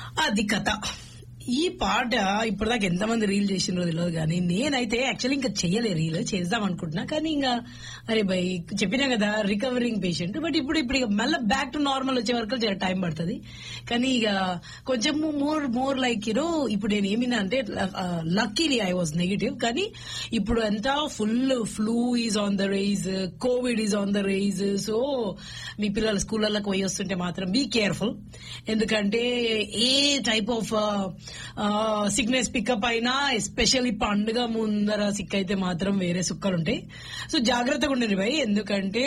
అది కథ ఈ పాట ఇప్పటిదాకా ఎంతమంది రీల్ చేసిండ్రో తెలియదు కానీ నేనైతే యాక్చువల్లీ ఇంకా చెయ్యలే రీల్ చేద్దాం అనుకుంటున్నా కానీ ఇంకా అరే బై చెప్పినా కదా రికవరింగ్ పేషెంట్ బట్ ఇప్పుడు ఇప్పుడు ఇక మళ్ళీ బ్యాక్ టు నార్మల్ వచ్చే వరకు జర టైం పడుతుంది కానీ ఇక కొంచెం మోర్ మోర్ లైక్ యూనో ఇప్పుడు నేను ఏమినా అంటే లక్కీలీ ఐ వాజ్ నెగిటివ్ కానీ ఇప్పుడు ఎంత full flu is on the rise COVID is on the rise so మీ పిల్లలు స్కూళ్ళకి పోయి వస్తుంటే మాత్రం బీ కేర్ఫుల్ ఎందుకంటే a type of sickness pick up అయినా ఎస్పెషల్లీ పండుగ ముందర సిక్ అయితే మాత్రం వేరే సుక్కలు ఉంటాయి సో జాగ్రత్తగా ఉండండి భయ్ ఎందుకంటే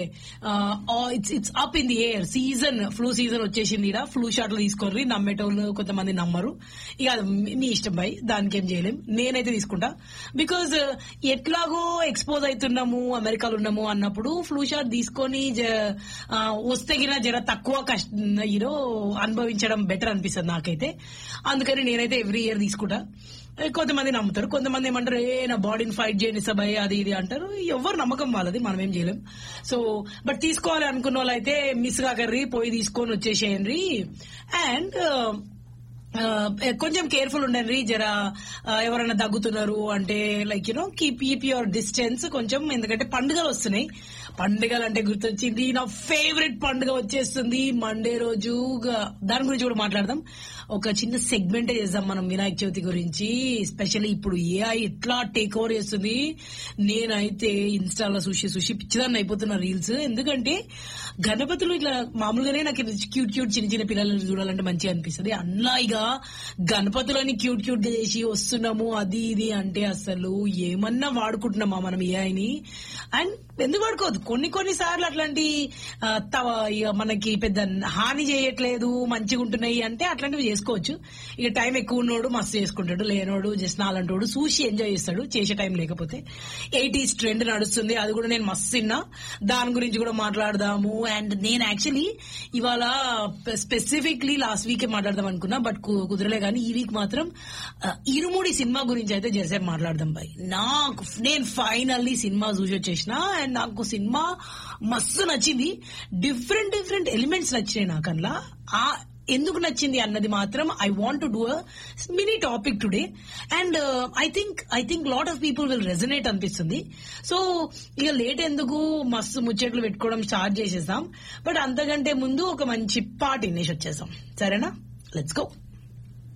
it's it's up in the air season flu season వచ్చేసింది ఇక్కడ ఫ్లూ షాట్లు తీసుకోర్రి నమ్మేటోళ్ళు కొంతమంది నమ్మరు ఇక అది మీ- మీ ఇష్టం భయ్ దానికి ఏం చేయలేం నేనైతే తీసుకుంటా బికాజ్ ఎట్లాగో ఎక్స్పోజ్ అవుతున్నాము అమెరికాలో ఉన్నాము అన్నప్పుడు ఫ్లూ షాట్ తీసుకొని జ- ఆ, వస్తే గిన జర తక్కువ కష్ట యూనో అనుభవించడం బెటర్ అనిపిస్తుంది నాకైతే అందుకని నేనైతే ఎవ్రీ ఇయర్ తీసుకుంటా ఏ, కొంతమంది నమ్ముతారు కొంతమంది ఏమంటారు ఏ నా బాడీని ఫైట్ చేయండి సభయ్ అది ఇది అంటారు ఎవరు నమ్మకం వాళ్ళది మనం ఏం చేయలేం సో బట్ తీసుకోవాలి అనుకున్న వాళ్ళు అయితే మిస్ కాకర్రి పోయి తీసుకొని వచ్చేసేయండి అండ్ ఆ, కొంచెం కేర్ఫుల్ ఉండండి జర ఆ, ఎవరైనా దగ్గుతున్నారు అంటే like you know keep keep your distance కొంచెం ఎందుకంటే పండుగలు వస్తున్నాయి పండుగలు అంటే గుర్తొచ్చింది నా ఫేవరెట్ పండుగ వచ్చేస్తుంది మండే రోజు గా- దాని గురించి కూడా మాట్లాడదాం ఒక చిన్న సెగ్మెంట్ చేద్దాం మనం వినాయక చవితి గురించి ఎస్పెషల్లీ ఇప్పుడు ఏఐ ఎట్లా టేక్ ఓవర్ చేస్తుంది నేనైతే ఇన్స్టాలో చూసి చూసి పిచ్చిదాన్ని అయిపోతున్నా రీల్స్ ఎందుకంటే గణపతులు ఇట్లా మామూలుగానే నాకు క్యూట్ క్యూట్ చిన్న చిన్న పిల్లలను చూడాలంటే మంచిగా అనిపిస్తుంది అన్లాయిగా గణపతులని క్యూట్ క్యూట్ గా చేసి వస్తున్నాము అది ఇది అంటే అసలు ఏమన్నా వాడుకుంటున్నామా మనం ఏఐని అండ్ ఎందుకు వాడుకోవద్దు కొన్ని కొన్ని సార్లు అట్లాంటి ఆ, తవ ఇక మనకి పెద్ద హాని చేయట్లేదు మంచిగా ఉంటున్నాయి అంటే అట్లాంటివి చేసుకోవచ్చు ఇక టైం ఎక్కువ ఉన్నోడు మస్తు చేసుకుంటాడు లేనోడు జస్ట్ నాలంటోడు చూసి ఎంజాయ్ చేస్తాడు చేసే టైం లేకపోతే ఎయిటీస్ ట్రెండ్ నడుస్తుంది అది కూడా నేను మస్తు తిన్నా దాని గురించి కూడా మాట్లాడదాము అండ్ నేను యాక్చువల్లీ ఇవాళ స్పెసిఫిక్లీ లాస్ట్ వీకే మాట్లాడదాం అనుకున్నా బట్ కు- కుదరలే కానీ ఈ వీక్ మాత్రం ఆ, ఇరుముడి సినిమా గురించి అయితే జరసేపు మాట్లాడదాం బాయ్ నాకు నేను ఫైనల్లీ సినిమా చూసి వచ్చేసిన అండ్ నాకు సినిమా మస్తు నచ్చింది డిఫరెంట్ డిఫరెంట్ ఎలిమెంట్స్ నచ్చినాయి నాకు అందులో ఆ ఎందుకు నచ్చింది అన్నది మాత్రం I want to do a mini topic today and I think I think lot of people will resonate అనిపిస్తుంది సో ఇక లేట్ ఎందుకు మస్తు ముచ్చట్లు పెట్టుకోవడం స్టార్ట్ చేసేసాం బట్ అంతకంటే ముందు ఒక మంచి పాట వినేసి వచ్చేసాం సరేనా లెట్స్ గో